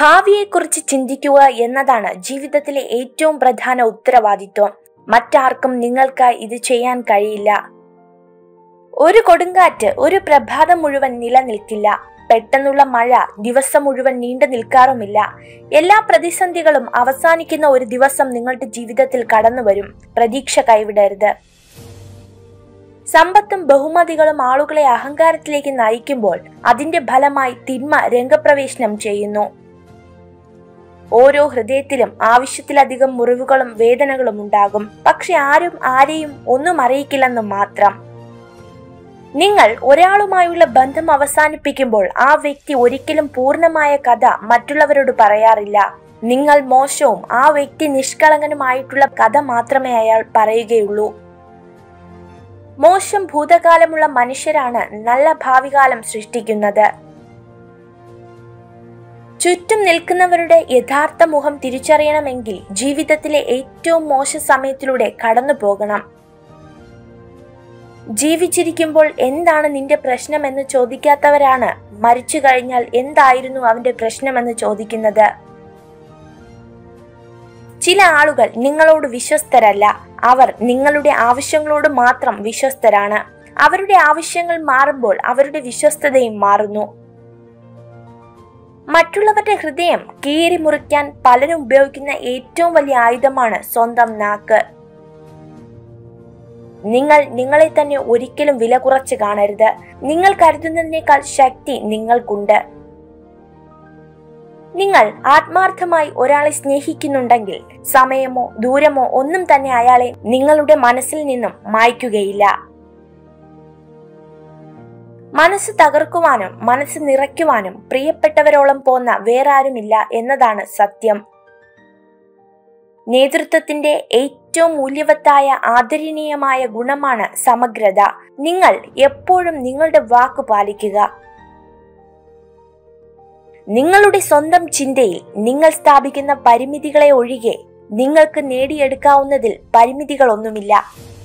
ഭാവിയെക്കുറിച്ച് ചിന്തിക്കുക എന്നതാണ് ജീവിതത്തിലെ ഏറ്റവും പ്രധാന ഉത്തരവാദിത്വം മറ്റാർക്കും നിങ്ങൾക്കായി ഇത് ചെയ്യാൻ കഴിയില്ല ഒരു കൊടുങ്കാറ്റ് ഒരു പ്രഭാതം മുഴുവൻ നിലനിൽക്കില്ല പെട്ടെന്നുള്ള മഴ ദിവസം മുഴുവൻ നീണ്ടു നിൽക്കാറുമില്ല എല്ലാ പ്രതിസന്ധികളും അവസാനിക്കുന്ന ഒരു ദിവസം നിങ്ങളുടെ ജീവിതത്തിൽ കടന്നു വരും പ്രതീക്ഷ കൈവിടരുത് സമ്പത്തും ബഹുമതികളും ആളുകളെ അഹങ്കാരത്തിലേക്ക് നയിക്കുമ്പോൾ അതിന്റെ ഫലമായി തിന്മ രംഗപ്രവേശനം ചെയ്യുന്നു ഓരോ ഹൃദയത്തിലും ആവശ്യത്തിലധികം മുറിവുകളും വേദനകളും ഉണ്ടാകും പക്ഷെ ആരും ആരെയും ഒന്നും അറിയിക്കില്ലെന്ന് മാത്രം നിങ്ങൾ ഒരാളുമായുള്ള ബന്ധം അവസാനിപ്പിക്കുമ്പോൾ ആ വ്യക്തി ഒരിക്കലും പൂർണ്ണമായ കഥ മറ്റുള്ളവരോട് പറയാറില്ല നിങ്ങൾ മോശവും ആ വ്യക്തി നിഷ്കളങ്കനുമായിട്ടുള്ള കഥ മാത്രമേ അയാൾ പറയുകയുള്ളൂ മോശം ഭൂതകാലമുള്ള മനുഷ്യരാണ് നല്ല ഭാവികാലം സൃഷ്ടിക്കുന്നത് ചുറ്റും നിൽക്കുന്നവരുടെ യഥാർത്ഥ മുഖം തിരിച്ചറിയണമെങ്കിൽ ജീവിതത്തിലെ ഏറ്റവും മോശ സമയത്തിലൂടെ കടന്നു പോകണം ജീവിച്ചിരിക്കുമ്പോൾ എന്താണ് നിന്റെ പ്രശ്നമെന്ന് ചോദിക്കാത്തവരാണ് മരിച്ചു കഴിഞ്ഞാൽ എന്തായിരുന്നു അവന്റെ പ്രശ്നമെന്ന് ചോദിക്കുന്നത് ചില ആളുകൾ നിങ്ങളോട് വിശ്വസ്തരല്ല അവർ നിങ്ങളുടെ ആവശ്യങ്ങളോട് മാത്രം വിശ്വസ്തരാണ് അവരുടെ ആവശ്യങ്ങൾ മാറുമ്പോൾ അവരുടെ വിശ്വസ്തതയും മാറുന്നു മറ്റുള്ളവരുടെ ഹൃദയം കീറി മുറിക്കാൻ പലരും ഉപയോഗിക്കുന്ന ഏറ്റവും വലിയ ആയുധമാണ് സ്വന്തം നാക്ക് നിങ്ങൾ നിങ്ങളെ തന്നെ ഒരിക്കലും വില കുറച്ച് കാണരുത് നിങ്ങൾ കരുതുന്നതിനേക്കാൾ ശക്തി നിങ്ങൾക്കുണ്ട് നിങ്ങൾ ആത്മാർത്ഥമായി ഒരാളെ സ്നേഹിക്കുന്നുണ്ടെങ്കിൽ സമയമോ ദൂരമോ ഒന്നും തന്നെ അയാളെ നിങ്ങളുടെ മനസ്സിൽ നിന്നും മായ്ക്കുകയില്ല മനസ്സ് തകർക്കുവാനും മനസ്സ് നിറയ്ക്കുവാനും പ്രിയപ്പെട്ടവരോളം പോന്ന വേറാരുമില്ല എന്നതാണ് സത്യം നേതൃത്വത്തിന്റെ ഏറ്റവും മൂല്യവത്തായ ആദരണീയമായ ഗുണമാണ് സമഗ്രത നിങ്ങൾ എപ്പോഴും നിങ്ങളുടെ വാക്ക് പാലിക്കുക നിങ്ങളുടെ സ്വന്തം ചിന്തയിൽ നിങ്ങൾ സ്ഥാപിക്കുന്ന പരിമിതികളെ ഒഴികെ നിങ്ങൾക്ക് നേടിയെടുക്കാവുന്നതിൽ പരിമിതികളൊന്നുമില്ല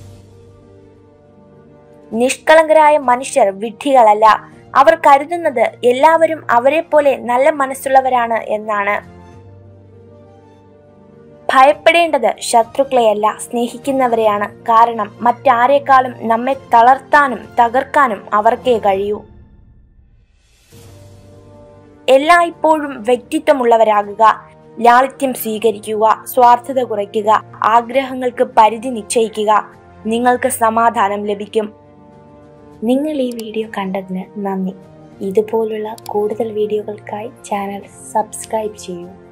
നിഷ്കളങ്കരായ മനുഷ്യർ വിഡ്ഢികളല്ല അവർ കരുതുന്നത് എല്ലാവരും അവരെ പോലെ നല്ല മനസ്സുള്ളവരാണ് എന്നാണ് ഭയപ്പെടേണ്ടത് ശത്രുക്കളെയല്ല സ്നേഹിക്കുന്നവരെയാണ് കാരണം മറ്റാരേക്കാളും നമ്മെ തളർത്താനും തകർക്കാനും അവർക്കേ കഴിയൂ എല്ലായ്പ്പോഴും വ്യക്തിത്വമുള്ളവരാകുക ലാളിത്യം സ്വീകരിക്കുക സ്വാർത്ഥത കുറയ്ക്കുക ആഗ്രഹങ്ങൾക്ക് പരിധി നിശ്ചയിക്കുക നിങ്ങൾക്ക് സമാധാനം ലഭിക്കും നിങ്ങൾ ഈ വീഡിയോ കണ്ടതിന് നന്ദി ഇതുപോലുള്ള കൂടുതൽ വീഡിയോകൾക്കായി ചാനൽ സബ്സ്ക്രൈബ് ചെയ്യൂ